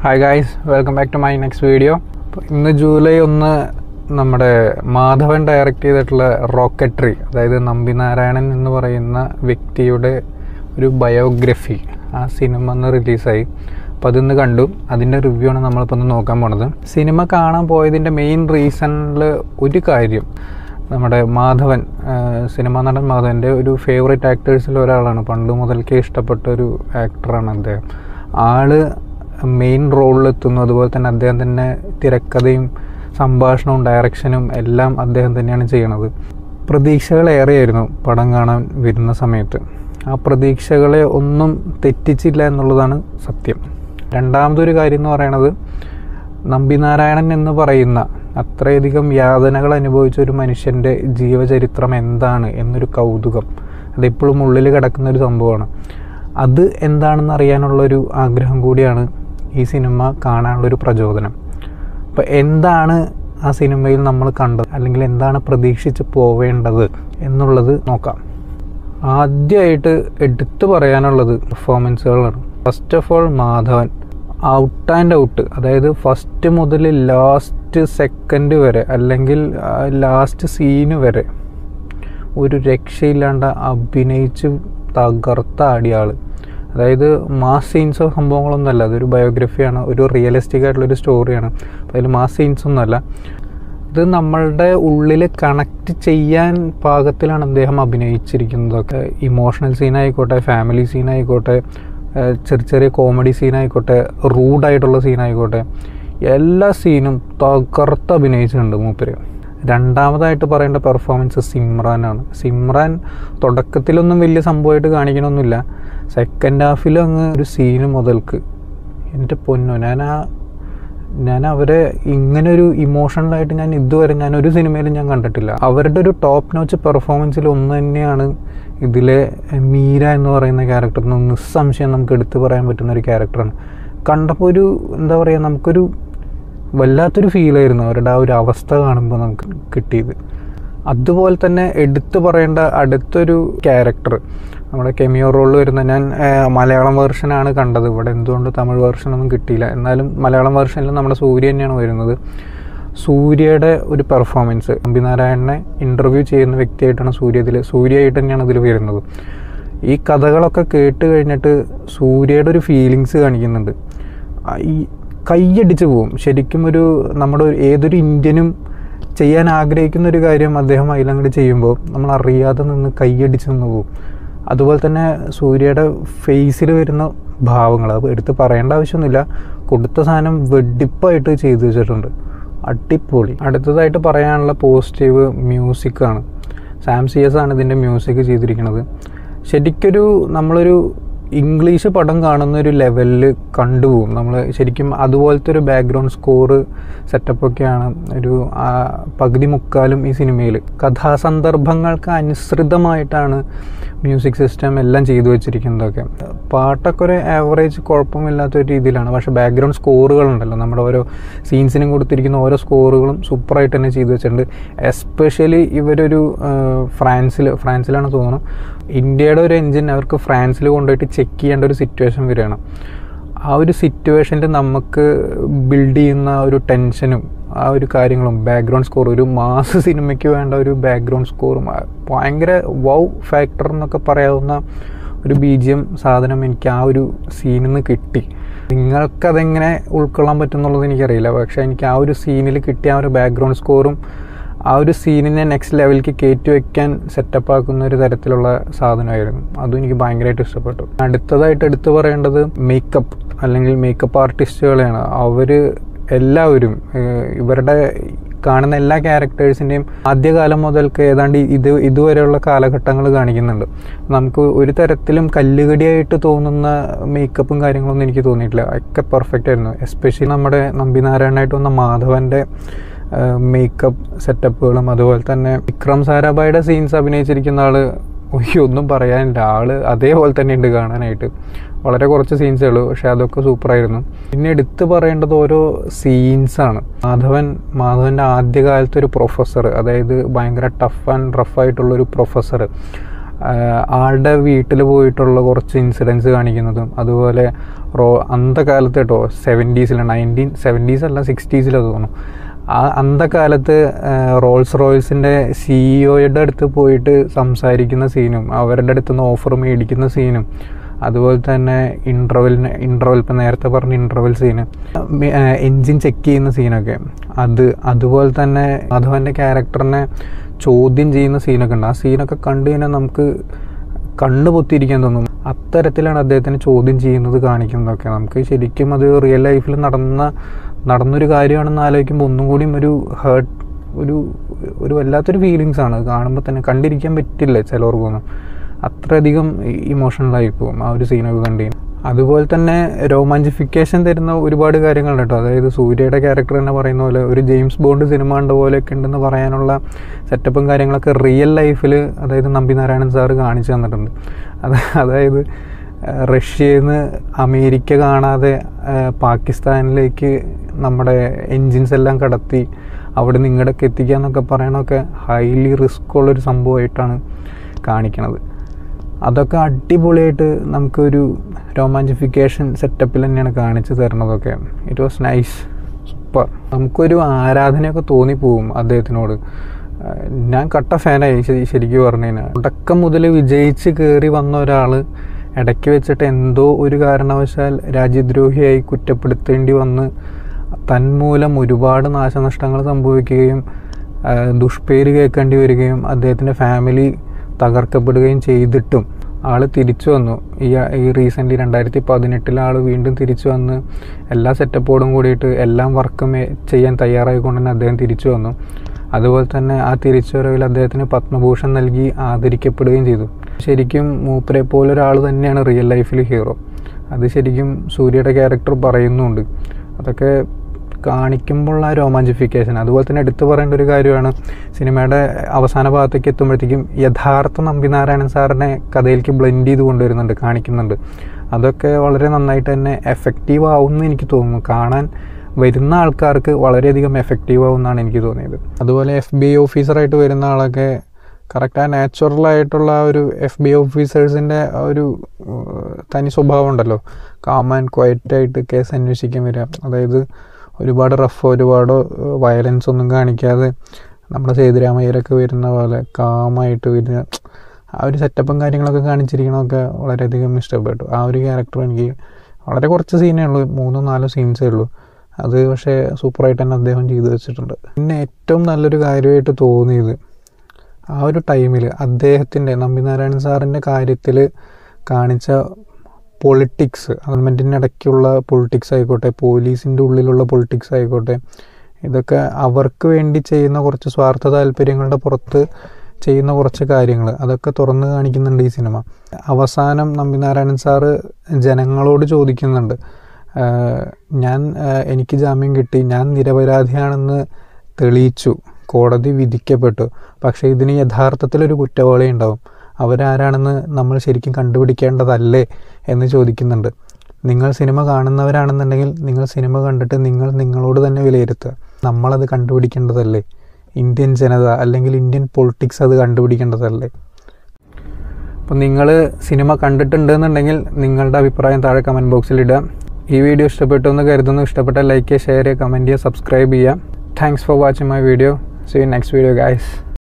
hi guys welcome back to my next video ഇന്ന് July ഒന്ന് നമ്മുടെ മാധവൻ ഡയറക്റ്റ് ചെയ്തിട്ടുള്ള റോക്കറ്റ്രി അതായത് നമ്പിനാരായണൻ എന്ന് പറയുന്ന വ്യക്തിയുടെ ഒരു ബയോഗ്രഫി ആ സിനിമ ഒന്ന് റിലീസായി അപ്പോൾ അതിന്ന് കണ്ടു അതിൻ്റെ റിവ്യൂ ആണ് നമ്മളിപ്പോൾ ഒന്ന് നോക്കാൻ പോണത് സിനിമ കാണാൻ പോയതിൻ്റെ മെയിൻ റീസണിൽ ഒരു കാര്യം നമ്മുടെ മാധവൻ ആ, സിനിമാ നടൻ മാധവൻ്റെ ഒരു ഫേവറേറ്റ് ആക്ടേഴ്സിൽ ഒരാളാണ് പണ്ട് മുതൽക്കേ ഇഷ്ടപ്പെട്ട ഒരു ആക്ടറാണ് അദ്ദേഹം ആള് മെയിൻ റോളിലെത്തുന്നു അതുപോലെ തന്നെ അദ്ദേഹം തന്നെ തിരക്കഥയും സംഭാഷണവും ഡയറക്ഷനും എല്ലാം അദ്ദേഹം തന്നെയാണ് ചെയ്യണത് പ്രതീക്ഷകൾ ഏറെയായിരുന്നു പടം കാണാൻ വരുന്ന സമയത്ത് ആ പ്രതീക്ഷകളെ ഒന്നും തെറ്റിച്ചില്ല എന്നുള്ളതാണ് സത്യം രണ്ടാമതൊരു കാര്യം എന്ന് പറയണത് നമ്പിനാരായണൻ എന്ന് പറയുന്ന അത്രയധികം യാതനകൾ അനുഭവിച്ച ഒരു മനുഷ്യൻ്റെ ജീവചരിത്രം എന്താണ് എന്നൊരു കൗതുകം അതിപ്പോഴും ഉള്ളിൽ കിടക്കുന്ന ഒരു സംഭവമാണ് അത് എന്താണെന്ന് അറിയാനുള്ളൊരു ആഗ്രഹം കൂടിയാണ് ഈ സിനിമ കാണാനുള്ളൊരു പ്രചോദനം അപ്പോൾ എന്താണ് ആ സിനിമയിൽ നമ്മൾ കണ്ടത് അല്ലെങ്കിൽ എന്താണ് പ്രതീക്ഷിച്ച് പോവേണ്ടത് എന്നുള്ളത് നോക്കാം ആദ്യമായിട്ട് എടുത്തു പറയാനുള്ളത് പെർഫോമൻസുകളാണ് first of all Madhavan out and out അതായത് ഫസ്റ്റ് മുതൽ ലാസ്റ്റ് സെക്കൻഡ് വരെ അല്ലെങ്കിൽ ലാസ്റ്റ് സീന് വരെ ഒരു രക്ഷയില്ലാണ്ട് അഭിനയിച്ച് തകർത്ത ആടിയ ആൾ അതായത് മാസ് സീൻസോ സംഭവങ്ങളൊന്നുമല്ല അതൊരു ബയോഗ്രഫിയാണ് ഒരു റിയലിസ്റ്റിക് ആയിട്ടുള്ളൊരു സ്റ്റോറിയാണ് അപ്പോൾ അതിൽ മാസ് സീൻസ് ഒന്നുമല്ല ഇത് നമ്മളുടെ ഉള്ളിൽ കണക്ട് ചെയ്യാൻ പാകത്തിലാണ് അദ്ദേഹം അഭിനയിച്ചിരിക്കുന്നതൊക്കെ ഇമോഷണൽ സീനായിക്കോട്ടെ ഫാമിലി സീനായിക്കോട്ടെ ഏഹ് ചെറിയ ചെറിയ കോമഡി സീനായിക്കോട്ടെ റൂഡായിട്ടുള്ള സീനായിക്കോട്ടെ എല്ലാ സീനും തകർത്ത് അഭിനയിച്ചിട്ടുണ്ട് മൂപ്പര് രണ്ടാമതായിട്ട് പറയേണ്ട പെർഫോമൻസ് സിമ്രാനാണ് സിമ്രാൻ തുടക്കത്തിലൊന്നും വലിയ സംഭവമായിട്ട് കാണിക്കണമൊന്നുമില്ല സെക്കൻഡ് ഹാഫിലും അങ്ങ് ഒരു സീന് മുതൽക്ക് എൻ്റെ പൊന്നോ ഞാൻ ആ ഞാൻ അവരെ ഇങ്ങനെ ഒരു ഇമോഷണലായിട്ട് ഞാൻ ഇതുവരെ ഞാൻ ഒരു സിനിമയിലും ഞാൻ കണ്ടിട്ടില്ല അവരുടെ ഒരു ടോപ്പ് നോച്ച് പെർഫോമൻസിൽ ഒന്ന് തന്നെയാണ് ഇതിലെ മീര എന്ന് പറയുന്ന ക്യാരക്ടർ നിസ്സംശയം നമുക്ക് എടുത്തു പറയാൻ പറ്റുന്ന ഒരു ക്യാരക്ടറാണ് കണ്ടപ്പോൾ ഒരു എന്താ പറയുക നമുക്കൊരു വല്ലാത്തൊരു ഫീലായിരുന്നു അവരുടെ ആ ഒരു അവസ്ഥ കാണുമ്പോൾ നമുക്ക് കിട്ടിയത് അതുപോലെ തന്നെ എടുത്തു പറയേണ്ട അടുത്തൊരു ക്യാരക്ടർ നമ്മുടെ കെമിയോ റോളിൽ വരുന്ന ഞാൻ ആ, മലയാളം വേർഷനാണ് കണ്ടത് ഇവിടെ എന്തുകൊണ്ട് തമിഴ് വേർഷനൊന്നും കിട്ടിയില്ല എന്നാലും മലയാളം വേർഷനിൽ നമ്മുടെ സൂര്യ തന്നെയാണ് വരുന്നത് സൂര്യയുടെ ഒരു പെർഫോമൻസ് അമ്പിനാരായണനെ ഇൻ്റർവ്യൂ ചെയ്യുന്ന വ്യക്തിയായിട്ടാണ് സൂര്യ ഇതിൽ സൂര്യയായിട്ട് തന്നെയാണ് ഇതിൽ വരുന്നത് ഈ കഥകളൊക്കെ കേട്ട് കഴിഞ്ഞിട്ട് സൂര്യയുടെ ഒരു ഫീലിങ്സ് കാണിക്കുന്നുണ്ട് ആ, ഈ കൈയടിച്ച് പോവും ശരിക്കും ഒരു നമ്മുടെ ഒരു- ഏതൊരു ഇന്ത്യനും ചെയ്യാൻ ആഗ്രഹിക്കുന്ന ഒരു കാര്യം അദ്ദേഹം അതിലങ്ങോട്ട് ചെയ്യുമ്പോൾ നമ്മൾ അറിയാതെ നിന്ന് കൈയടിച്ച് നിന്ന് പോകും അതുപോലെ തന്നെ സൂര്യയുടെ ഫേസിൽ വരുന്ന ഭാവങ്ങൾ അത് എടുത്ത് പറയേണ്ട ആവശ്യമൊന്നുമില്ല കൊടുത്ത സാധനം വെടിപ്പായിട്ട് ചെയ്തു വെച്ചിട്ടുണ്ട് അടിപൊളി അടുത്തതായിട്ട് പറയാനുള്ള പോസിറ്റീവ് മ്യൂസിക്കാണ് സാം സി എസ് ആണ് ഇതിൻ്റെ മ്യൂസിക് ചെയ്തിരിക്കുന്നത് ശരിക്കൊരു നമ്മളൊരു ഇംഗ്ലീഷ് പടം കാണുന്ന ഒരു ലെവലിൽ കണ്ടുപോകും നമ്മൾ ശരിക്കും അതുപോലത്തെ ഒരു ബാക്ക്ഗ്രൗണ്ട് സ്കോറ് സെറ്റപ്പൊക്കെയാണ് ഒരു ആ, പകുതി മുക്കാലും ഈ സിനിമയിൽ കഥാസന്ദർഭങ്ങൾക്ക് അനുസൃതമായിട്ടാണ് മ്യൂസിക് സിസ്റ്റം എല്ലാം ചെയ്തു വെച്ചിരിക്കുന്നതൊക്കെ പാട്ടൊക്കെ ഒരു ആവറേജ് കുഴപ്പമില്ലാത്ത ഒരു രീതിയിലാണ് പക്ഷേ ബാക്ക്ഗ്രൗണ്ട് സ്കോറുകളുണ്ടല്ലോ നമ്മുടെ ഓരോ സീൻസിനും കൊടുത്തിരിക്കുന്ന ഓരോ സ്കോറുകളും സൂപ്പറായിട്ട് തന്നെ ചെയ്തു വെച്ചിട്ടുണ്ട് എസ്പെഷ്യലി ഇവരൊരു ഫ്രാൻസിൽ ഫ്രാൻസിലാണ് തോന്നുന്നു ഇന്ത്യയുടെ ഒരു എൻജിൻ അവർക്ക് ഫ്രാൻസിൽ കൊണ്ടുപോയിട്ട് ചെക്ക് ചെയ്യേണ്ട ഒരു സിറ്റുവേഷൻ വരികയാണ് ആ ഒരു സിറ്റുവേഷനിൽ നമുക്ക് ബിൽഡ് ചെയ്യുന്ന ഒരു ടെൻഷനും ആ ഒരു കാര്യങ്ങളും ബാക്ക്ഗ്രൗണ്ട് സ്കോർ ഒരു മാസ് സിനിമയ്ക്ക് വേണ്ട ഒരു ബാക്ക്ഗ്രൗണ്ട് സ്കോറും ആ ഭയങ്കര വൗ ഫാക്ടർ എന്നൊക്കെ പറയാവുന്ന ഒരു ബി ജി എം സാധനം എനിക്ക് ആ ഒരു സീനിൽ നിന്ന് കിട്ടി നിങ്ങൾക്കതെങ്ങനെ ഉൾക്കൊള്ളാൻ പറ്റുന്നുള്ളത് എനിക്കറിയില്ല പക്ഷേ എനിക്ക് ആ ഒരു സീനിൽ കിട്ടിയ ആ ഒരു ബാക്ക്ഗ്രൗണ്ട് സ്കോറും ആ ഒരു സീനിനെ നെക്സ്റ്റ് ലെവലിലേക്ക് കയറ്റി വെക്കാൻ സെറ്റപ്പ് ആക്കുന്ന ഒരു തരത്തിലുള്ള സാധനമായിരുന്നു അതും എനിക്ക് ഭയങ്കരമായിട്ട് ഇഷ്ടപ്പെട്ടു അടുത്തതായിട്ട് എടുത്തു പറയേണ്ടത് മേക്കപ്പ് അല്ലെങ്കിൽ മേക്കപ്പ് ആർട്ടിസ്റ്റുകളെയാണ് അവർ എല്ലാവരും ഏഹ്, ഇവരുടെ കാണുന്ന എല്ലാ ക്യാരക്ടേഴ്സിൻ്റെയും ആദ്യകാലം മുതൽക്ക് ഏതാണ്ട് ഇത് ഇതുവരെയുള്ള കാലഘട്ടങ്ങൾ കാണിക്കുന്നുണ്ട് നമുക്ക് ഒരു തരത്തിലും കല്ലുകടിയായിട്ട് തോന്നുന്ന മേക്കപ്പും കാര്യങ്ങളൊന്നും എനിക്ക് തോന്നിയിട്ടില്ല ഒക്കെ പെർഫെക്റ്റ് ആയിരുന്നു എസ്പെഷ്യലി നമ്മുടെ നമ്പിനാരായണനായിട്ട് വന്ന മാധവൻ്റെ മേക്കപ്പ് സെറ്റപ്പുകളും അതുപോലെ തന്നെ വിക്രം സാരാഭായുടെ സീൻസ് അഭിനയിച്ചിരിക്കുന്ന ആള് ഒയ്യോ ഒന്നും പറയാനില്ല ആള് അതേപോലെ തന്നെ ഉണ്ട് കാണാനായിട്ട് വളരെ കുറച്ച് സീൻസേ ഉള്ളൂ പക്ഷെ അതൊക്കെ സൂപ്പറായിരുന്നു പിന്നെ എടുത്തു പറയേണ്ടത് ഓരോ സീൻസാണ് മാധവൻ മാധവൻ്റെ ആദ്യകാലത്തെ ഒരു പ്രൊഫസർ അതായത് ഭയങ്കര ടഫ് ആൻഡ് റഫ് ആയിട്ടുള്ളൊരു പ്രൊഫസർ ആഹ് ആളുടെ വീട്ടിൽ പോയിട്ടുള്ള കുറച്ച് ഇൻസിഡൻസ് കാണിക്കുന്നതും അതുപോലെ റോ അന്ത കാലത്ത് കേട്ടോ സെവൻറ്റീസിൽ നയൻറ്റീൻ സെവൻറ്റീസ് അല്ല സിക്സ്റ്റീസിലോ തോന്നുന്നു ആ അന്തകാലത്ത് റോൾസ് റോയ്സിൻ്റെ സിഇഒയുടെ അടുത്ത് പോയിട്ട് സംസാരിക്കുന്ന സീനും അവരുടെ അടുത്ത് നിന്ന് ഓഫർ മേടിക്കുന്ന സീനും അതുപോലെ തന്നെ ഇൻ്റർവെലിന് ഇൻ്റർവെൽ ഇപ്പം നേരത്തെ പറഞ്ഞ ഇൻ്റർവെൽ സീന് എൻജിൻ ചെക്ക് ചെയ്യുന്ന സീനൊക്കെ അത് അതുപോലെ തന്നെ മാധവൻ്റെ ക്യാരക്ടറിനെ ചോദ്യം ചെയ്യുന്ന സീനൊക്കെ ഉണ്ട് ആ സീനൊക്കെ കണ്ടു കഴിഞ്ഞാൽ നമുക്ക് കണ്ണ് പൊത്തിയിരിക്കാൻ തോന്നും അത്തരത്തിലാണ് അദ്ദേഹത്തിന് ചോദ്യം ചെയ്യുന്നത് കാണിക്കുന്നതൊക്കെ നമുക്ക് ശരിക്കും അത് റിയൽ ലൈഫിൽ നടന്ന നടന്നൊരു കാര്യമാണെന്ന് ആലോചിക്കുമ്പോൾ ഒന്നും കൂടിയും ഒരു ഹേർട്ട് ഒരു ഒരു വല്ലാത്തൊരു ഫീലിങ്സ് ആണ് കാണുമ്പോൾ തന്നെ കണ്ടിരിക്കാൻ പറ്റില്ല ചിലവർക്കൊന്നും അത്രയധികം ഇമോഷണലായി പോകും ആ ഒരു സീനൊക്കെ കണ്ടു കഴിഞ്ഞാൽ അതുപോലെ തന്നെ രോമാഞ്ചിഫിക്കേഷൻ തരുന്ന ഒരുപാട് കാര്യങ്ങളുണ്ട് കേട്ടോ അതായത് സൂര്യയുടെ ക്യാരക്ടർ തന്നെ പറയുന്ന പോലെ ഒരു ജെയിംസ് ബോണ്ട് സിനിമ കണ്ട പോലെയൊക്കെ ഉണ്ടെന്ന് പറയാനുള്ള സെറ്റപ്പും കാര്യങ്ങളൊക്കെ റിയൽ ലൈഫിൽ അതായത് നമ്പിനാരായണൻ സാറ് കാണിച്ചു തന്നിട്ടുണ്ട് അത് അതായത് ഏഹ് റഷ്യയിൽ നിന്ന് അമേരിക്ക കാണാതെ ഏഹ് പാകിസ്ഥാനിലേക്ക് നമ്മുടെ എൻജിൻസ് എല്ലാം കടത്തി അവിടെ നിന്ന് ഇങ്ങോട്ടൊക്കെ എത്തിക്കുക എന്നൊക്കെ പറയണതൊക്കെ ഹൈലി റിസ്ക് ഉള്ളൊരു സംഭവമായിട്ടാണ് കാണിക്കണത് അതൊക്കെ അടിപൊളിയായിട്ട് നമുക്കൊരു രോമാഞ്ചിഫിക്കേഷൻ സെറ്റപ്പിൽ തന്നെയാണ് കാണിച്ചു തരുന്നതൊക്കെ ഇറ്റ് വാസ് നൈസ് സൂപ്പർ നമുക്കൊരു ആരാധനയൊക്കെ തോന്നിപ്പോവും അദ്ദേഹത്തിനോട് ആഹ് ഞാൻ കട്ട ഫാനായി ശരി- ശരിക്കും പറഞ്ഞു കഴിഞ്ഞാൽ തുടക്കം മുതൽ വിജയിച്ച് കയറി വന്ന ഒരാൾ ഇടയ്ക്ക് വെച്ചിട്ട് എന്തോ ഒരു കാരണവശാൽ രാജ്യദ്രോഹിയായി കുറ്റപ്പെടുത്തേണ്ടി വന്ന് തന്മൂലം ഒരുപാട് നാശനഷ്ടങ്ങൾ സംഭവിക്കുകയും ആഹ് ദുഷ്പേര് കേൾക്കേണ്ടി വരികയും അദ്ദേഹത്തിൻ്റെ ഫാമിലി തകർക്കപ്പെടുകയും ചെയ്തിട്ടും ആൾ തിരിച്ചു വന്നു ഈ ഈ റീസെൻ്റ്ലി രണ്ടായിരത്തി പതിനെട്ടിൽ ആൾ വീണ്ടും തിരിച്ചു വന്ന് എല്ലാ സെറ്റപ്പോടും കൂടിയിട്ട് എല്ലാം വർക്കും ചെയ്യാൻ തയ്യാറായിക്കൊണ്ട് തന്നെ അദ്ദേഹം തിരിച്ചു വന്നു അതുപോലെ തന്നെ ആ തിരിച്ചുവരവിൽ അദ്ദേഹത്തിന് പത്മഭൂഷൺ നൽകി ആദരിക്കപ്പെടുകയും ചെയ്തു ശരിക്കും മൂപ്പരെ പോലെ ഒരാൾ തന്നെയാണ് റിയൽ ലൈഫിൽ ഹീറോ അത് ശരിക്കും സൂര്യയുടെ ക്യാരക്ടർ പറയുന്നുണ്ട് അതൊക്കെ കാണിക്കുമ്പോഴുള്ള ആ രോമാഞ്ചിഫിക്കേഷൻ അതുപോലെ തന്നെ എടുത്തു പറയേണ്ട ഒരു കാര്യമാണ് സിനിമയുടെ അവസാന ഭാഗത്തേക്ക് എത്തുമ്പോഴത്തേക്കും യഥാർത്ഥ നമ്പിനാരായണൻ സാറിനെ കഥയിലേക്ക് ബ്ലെൻഡ് ചെയ്ത് കൊണ്ടുവരുന്നുണ്ട് കാണിക്കുന്നുണ്ട് അതൊക്കെ വളരെ നന്നായിട്ട് തന്നെ എഫക്റ്റീവ് ആവുമെന്ന് എനിക്ക് തോന്നുന്നു കാണാൻ വരുന്ന ആൾക്കാർക്ക് വളരെയധികം എഫക്റ്റീവ് ആവുമെന്നാണ് എനിക്ക് തോന്നിയത് അതുപോലെ എഫ് ബി ഐ ഓഫീസറായിട്ട് വരുന്ന ആളൊക്കെ കറക്റ്റ് ആ നാച്ചുറൽ ആയിട്ടുള്ള ആ ഒരു എഫ് ബി ഐ ഓഫീസേഴ്സിൻ്റെ ഒരു ഏഹ്, തനി സ്വഭാവം ഉണ്ടല്ലോ കാം ആൻഡ് ക്വയറ്റായിട്ട് കേസ് അന്വേഷിക്കാൻ വരിക അതായത് ഒരുപാട് റഫ് ഒരുപാട് വയലൻസ് ഒന്നും കാണിക്കാതെ നമ്മുടെ സേതുരാമയ്യരൊക്കെ വരുന്ന പോലെ കാമായിട്ട് വരുന്ന ആ ഒരു സെറ്റപ്പും കാര്യങ്ങളൊക്കെ കാണിച്ചിരിക്കണമൊക്കെ വളരെയധികം ഇഷ്ടപ്പെട്ടു ആ ഒരു ക്യാരക്ടർ എനിക്ക് വളരെ കുറച്ച് സീനേ ഉള്ളൂ മൂന്നോ നാലോ സീൻസേ ഉള്ളൂ അത് പക്ഷേ സൂപ്പറായിട്ട് തന്നെ അദ്ദേഹം ചെയ്തു വെച്ചിട്ടുണ്ട് പിന്നെ ഏറ്റവും നല്ലൊരു കാര്യമായിട്ട് തോന്നിയത് ആ ഒരു ടൈമിൽ അദ്ദേഹത്തിൻ്റെ നമ്പിനാരായണൻ സാറിൻ്റെ കാര്യത്തിൽ കാണിച്ച പൊളിറ്റിക്സ് ഗവൺമെൻറ്റിൻ്റെ ഇടയ്ക്കുള്ള പൊളിറ്റിക്സ് ആയിക്കോട്ടെ പോലീസിൻ്റെ ഉള്ളിലുള്ള പൊളിറ്റിക്സ് ആയിക്കോട്ടെ ഇതൊക്കെ അവർക്ക് വേണ്ടി ചെയ്യുന്ന കുറച്ച് സ്വാർത്ഥ താല്പര്യങ്ങളുടെ പുറത്ത് ചെയ്യുന്ന കുറച്ച് കാര്യങ്ങൾ അതൊക്കെ തുറന്നു കാണിക്കുന്നുണ്ട് ഈ സിനിമ അവസാനം നമ്പിനാരായണൻ സാറ് ജനങ്ങളോട് ചോദിക്കുന്നുണ്ട് ആഹ് ഞാൻ ആഹ് എനിക്ക് ജാമ്യം കിട്ടി ഞാൻ നിരപരാധിയാണെന്ന് തെളിയിച്ചു കോടതി വിധിക്കപ്പെട്ടു പക്ഷേ ഇതിന് യഥാർത്ഥത്തിലൊരു കുറ്റവാളി ഉണ്ടാവും അവരാരാണെന്ന് നമ്മൾ ശരിക്കും കണ്ടുപിടിക്കേണ്ടതല്ലേ എന്ന് ചോദിക്കുന്നുണ്ട് നിങ്ങൾ സിനിമ കാണുന്നവരാണെന്നുണ്ടെങ്കിൽ നിങ്ങൾ സിനിമ കണ്ടിട്ട് നിങ്ങൾ നിങ്ങളോട് തന്നെ വിലയിരുത്തുക നമ്മളത് കണ്ടുപിടിക്കേണ്ടതല്ലേ ഇന്ത്യൻ ജനത അല്ലെങ്കിൽ ഇന്ത്യൻ പൊളിറ്റിക്സ് അത് കണ്ടുപിടിക്കേണ്ടതല്ലേ അപ്പം നിങ്ങൾ സിനിമ കണ്ടിട്ടുണ്ടെന്നുണ്ടെങ്കിൽ നിങ്ങളുടെ അഭിപ്രായം താഴെ കമൻറ്റ് ബോക്സിൽ ഇടുക ഈ വീഡിയോ ഇഷ്ടപ്പെട്ടു എന്ന് കരുതുന്നു ഇഷ്ടപ്പെട്ട ലൈക്ക് ചെയ്യുക ഷെയർ ചെയ്യുക കമൻറ്റ് ചെയ്യുക സബ്സ്ക്രൈബ് ചെയ്യുക thanks for watching my video see next video guys